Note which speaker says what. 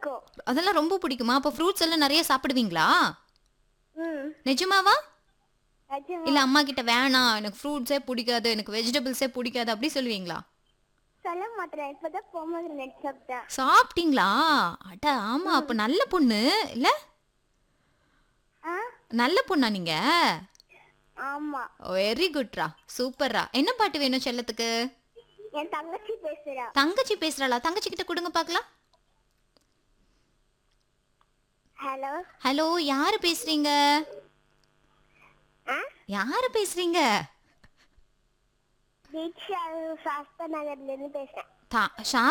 Speaker 1: பிடிக்கும்
Speaker 2: அதெல்லாம் ரொம்ப பிடிக்குமா அப்போ ஃப்ரூட்ஸ் எல்லாம் நிறைய சாப்பிடுவீங்களா
Speaker 1: ம்
Speaker 2: நிஜமாவா
Speaker 1: நிஜமா
Speaker 2: இல்ல அம்மா கிட்ட வேணாம் எனக்கு ஃப்ரூட்ஸே பிடிக்காது எனக்கு வெஜிடபிள்ஸே பிடிக்காது அப்படி சொல்லுவீங்களா
Speaker 1: சொல்ல மாட்டேன் இப்பதான் போகும்போது நெட் சாப்பிட்டேன்
Speaker 2: சாப்பிட்டீங்களா அட ஆமா அப்ப நல்ல பொண்ணு இல்ல
Speaker 1: ஆ
Speaker 2: நல்ல பொண்ணா நீங்க
Speaker 1: ஆமா
Speaker 2: வெரி குட்ரா சூப்பர்ரா என்ன பாட்டு வேணும் செல்லத்துக்கு
Speaker 1: என் தங்கச்சி பேசுறா
Speaker 2: தங்கச்சி பேசுறாளா தங்கச்சி கிட்ட கொடுங்க பார்க்கலாம்
Speaker 1: ஹலோ
Speaker 2: ஹலோ யாரு பேசுறீங்க
Speaker 1: ஆ
Speaker 2: யாரு பேசுறீங்க
Speaker 1: தீக்ஷா சாஸ்தா நகர்ல இருந்து பேசுறேன்
Speaker 2: தா- ஷா